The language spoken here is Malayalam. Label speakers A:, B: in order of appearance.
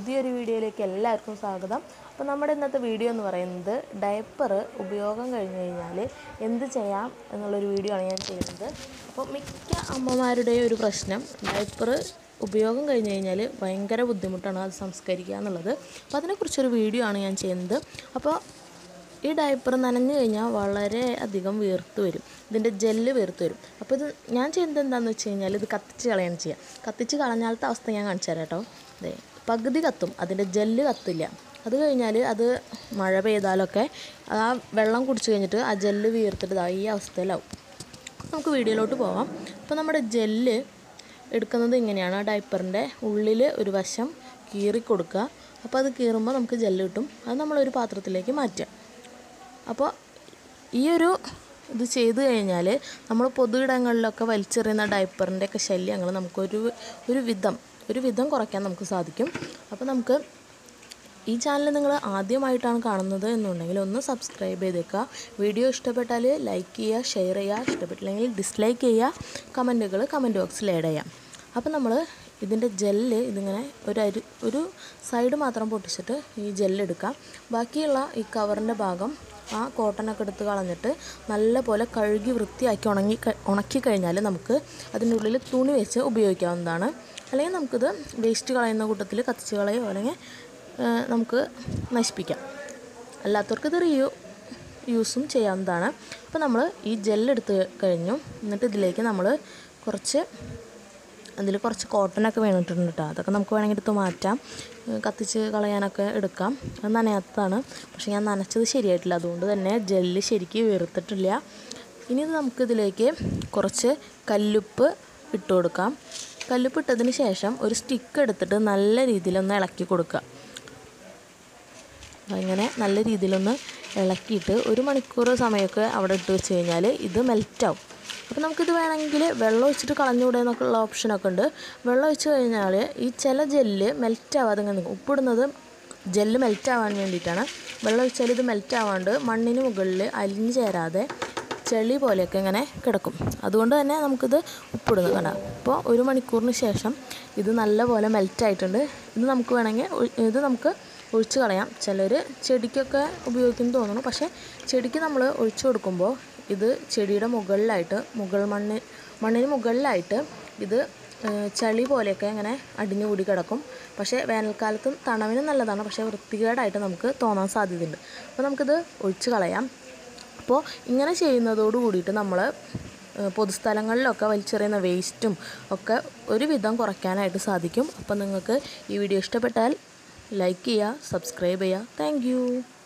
A: പുതിയൊരു വീഡിയോയിലേക്ക് എല്ലാവർക്കും സ്വാഗതം അപ്പോൾ നമ്മുടെ ഇന്നത്തെ വീഡിയോ എന്ന് പറയുന്നത് ഡയപ്പർ ഉപയോഗം കഴിഞ്ഞ് കഴിഞ്ഞാൽ എന്ത് ചെയ്യാം എന്നുള്ളൊരു വീഡിയോ ആണ് ഞാൻ ചെയ്യുന്നത് അപ്പോൾ മിക്ക അമ്മമാരുടെയും ഒരു പ്രശ്നം ഡയപ്പർ ഉപയോഗം കഴിഞ്ഞ് കഴിഞ്ഞാൽ ഭയങ്കര ബുദ്ധിമുട്ടാണ് അത് സംസ്കരിക്കുക എന്നുള്ളത് അപ്പോൾ അതിനെക്കുറിച്ചൊരു വീഡിയോ ആണ് ഞാൻ ചെയ്യുന്നത് അപ്പോൾ ഈ ഡയപ്പർ നനഞ്ഞു കഴിഞ്ഞാൽ വളരെ അധികം വീർത്ത് വരും ഇതിൻ്റെ ജെല്ല് വീർത്ത് വരും അപ്പോൾ ഇത് ഞാൻ ചെയ്യുന്നത് എന്താണെന്ന് വെച്ച് കഴിഞ്ഞാൽ ഇത് കത്തിച്ച് കളയാണ് ചെയ്യുക കത്തിച്ച് കളഞ്ഞാലത്തെ അവസ്ഥ ഞാൻ കാണിച്ചു തരാം കേട്ടോ അതെ പകുതി കത്തും അതിൻ്റെ ജെല്ല് കത്തില്ല അത് കഴിഞ്ഞാൽ അത് മഴ പെയ്താലൊക്കെ ആ വെള്ളം കുടിച്ച് കഴിഞ്ഞിട്ട് ആ ജെല്ല് വീർത്തിട്ട് ഇതാ ഈ അവസ്ഥയിലാവും നമുക്ക് വീഡിയോയിലോട്ട് പോവാം അപ്പോൾ നമ്മുടെ ജെല്ല് എടുക്കുന്നത് ഇങ്ങനെയാണ് ആ ഡയപ്പറിൻ്റെ ഉള്ളിൽ ഒരു വശം കീറി കൊടുക്കുക അപ്പോൾ അത് കീറുമ്പോൾ നമുക്ക് ജെല്ല് കിട്ടും അത് നമ്മളൊരു പാത്രത്തിലേക്ക് മാറ്റുക അപ്പോൾ ഈ ഒരു ഇത് ചെയ്തു കഴിഞ്ഞാൽ നമ്മൾ പൊതുയിടങ്ങളിലൊക്കെ വലിച്ചെറിയുന്ന ഡയപ്പറിൻ്റെ ഒക്കെ ശല്യങ്ങൾ നമുക്കൊരു ഒരു വിധം ഒരു വിധം കുറയ്ക്കാൻ നമുക്ക് സാധിക്കും അപ്പോൾ നമുക്ക് ഈ ചാനൽ നിങ്ങൾ ആദ്യമായിട്ടാണ് കാണുന്നത് എന്നുണ്ടെങ്കിൽ ഒന്ന് സബ്സ്ക്രൈബ് ചെയ്തേക്കുക വീഡിയോ ഇഷ്ടപ്പെട്ടാൽ ലൈക്ക് ചെയ്യുക ഷെയർ ചെയ്യുക ഇഷ്ടപ്പെട്ടില്ലെങ്കിൽ ഡിസ്ലൈക്ക് ചെയ്യുക കമൻറ്റുകൾ കമൻറ്റ് ബോക്സിൽ ആഡ് ചെയ്യാം അപ്പോൾ നമ്മൾ ഇതിൻ്റെ ജെല്ല് ഇതിങ്ങനെ ഒരു അരി ഒരു സൈഡ് മാത്രം പൊട്ടിച്ചിട്ട് ഈ ജെല്ല് എടുക്കാം ബാക്കിയുള്ള ഈ കവറിൻ്റെ ഭാഗം ആ കോട്ടനൊക്കെ എടുത്ത് കളഞ്ഞിട്ട് നല്ല പോലെ കഴുകി വൃത്തിയാക്കി ഉണങ്ങി ക- ഉണക്കി കഴിഞ്ഞാൽ നമുക്ക് അതിൻ്റെ ഉള്ളിൽ തുണി വെച്ച് ഉപയോഗിക്കാവുന്നതാണ് അല്ലെങ്കിൽ നമുക്കിത് വേസ്റ്റ് കളയുന്ന കൂട്ടത്തിൽ കത്തിച്ച് കളയോ അല്ലെങ്കിൽ ആ, നമുക്ക് നശിപ്പിക്കാം അല്ലാത്തവർക്ക് ഇത് റീയൂ യൂസും ചെയ്യാവുന്നതാണ് അപ്പോൾ നമ്മൾ ഈ ജെല്ലെടുത്ത് കഴിഞ്ഞു എന്നിട്ട് ഇതിലേക്ക് നമ്മൾ കുറച്ച് അതിൽ കുറച്ച് കോട്ടനൊക്കെ വീണിട്ടുണ്ട് കേട്ടോ അതൊക്കെ നമുക്ക് വേണമെങ്കിൽ എടുത്ത് മാറ്റാം ഏഹ് കത്തിച്ച് കളയാനൊക്കെ എടുക്കാം അത് നനയാത്തതാണ് പക്ഷേ ഞാൻ നനച്ചത് ശരിയായിട്ടില്ല അതുകൊണ്ട് തന്നെ ജെല്ല് ശരിക്ക് വീർത്തിട്ടില്ല ഇനി ഇത് നമുക്കിതിലേക്ക് കുറച്ച് കല്ലുപ്പ് ഇട്ട് കൊടുക്കാം കല്ലുപ്പ് ഇട്ടതിന് ശേഷം ഒരു സ്റ്റിക്ക് എടുത്തിട്ട് നല്ല രീതിയിലൊന്ന് ഇളക്കി കൊടുക്കുക അങ്ങനെ നല്ല രീതിയിലൊന്ന് ഇളക്കിയിട്ട് ഒരു മണിക്കൂർ സമയമൊക്കെ അവിടെ ഇട്ട് വെച്ച് കഴിഞ്ഞാൽ ഇത് മെൽറ്റാവും അപ്പോൾ നമുക്കിത് വേണമെങ്കിൽ വെള്ളം ഒഴിച്ചിട്ട് കളഞ്ഞുകൂടെ എന്നൊക്കെയുള്ള ഓപ്ഷനൊക്കെ ഉണ്ട് വെള്ളം ഒഴിച്ച് കഴിഞ്ഞാൽ ഈ ചില ജെല്ല് മെൽറ്റ് ആവാതെ ഇങ്ങനെ നിൽക്കും ഉപ്പിടുന്നത് ജെല്ല് മെൽറ്റ് ആവാൻ വേണ്ടിയിട്ടാണ് വെള്ളം ഒഴിച്ചാൽ ഇത് മെൽറ്റ് ആവാണ്ട് മണ്ണിന് മുകളിൽ അലിഞ്ഞു ചേരാതെ ചെളി പോലെയൊക്കെ ഇങ്ങനെ കിടക്കും അതുകൊണ്ട് തന്നെ നമുക്കിത് ഉപ്പിടുന്നത് കാണാം അപ്പോൾ ഒരു മണിക്കൂറിന് ശേഷം ഇത് നല്ലപോലെ മെൽറ്റ് ആയിട്ടുണ്ട് ഇത് നമുക്ക് വേണമെങ്കിൽ ഒഴി- ഇത് നമുക്ക് ഒഴിച്ച് കളയാം ചിലർ ചെടിക്കൊക്കെ ഉപയോഗിക്കുന്നു തോന്നുന്നു പക്ഷേ ചെടിക്ക് നമ്മൾ ഒഴിച്ചു കൊടുക്കുമ്പോൾ ഇത് ചെടിയുടെ മുകളിലായിട്ട് മുകൾ മണ്ണ് മണ്ണിന് മുകളിലായിട്ട് ഇത് ഏഹ്, ചളി പോലെയൊക്കെ ഇങ്ങനെ അടിഞ്ഞു കൂടി കിടക്കും പക്ഷേ വേനൽക്കാലത്ത് തണവിന് നല്ലതാണ് പക്ഷേ വൃത്തികേടായിട്ട് നമുക്ക് തോന്നാൻ സാധ്യതയുണ്ട് അപ്പോൾ നമുക്കിത് ഒഴിച്ച് കളയാം അപ്പോൾ ഇങ്ങനെ ചെയ്യുന്നതോട് കൂടിയിട്ട് നമ്മൾ പൊതുസ്ഥലങ്ങളിലൊക്കെ വലിച്ചെറിയുന്ന വേസ്റ്റും ഒക്കെ ഒരുവിധം കുറയ്ക്കാനായിട്ട് സാധിക്കും അപ്പോൾ നിങ്ങൾക്ക് ഈ വീഡിയോ ഇഷ്ടപ്പെട്ടാൽ ലൈക്ക് ചെയ്യുക സബ്സ്ക്രൈബ് ചെയ്യുക താങ്ക്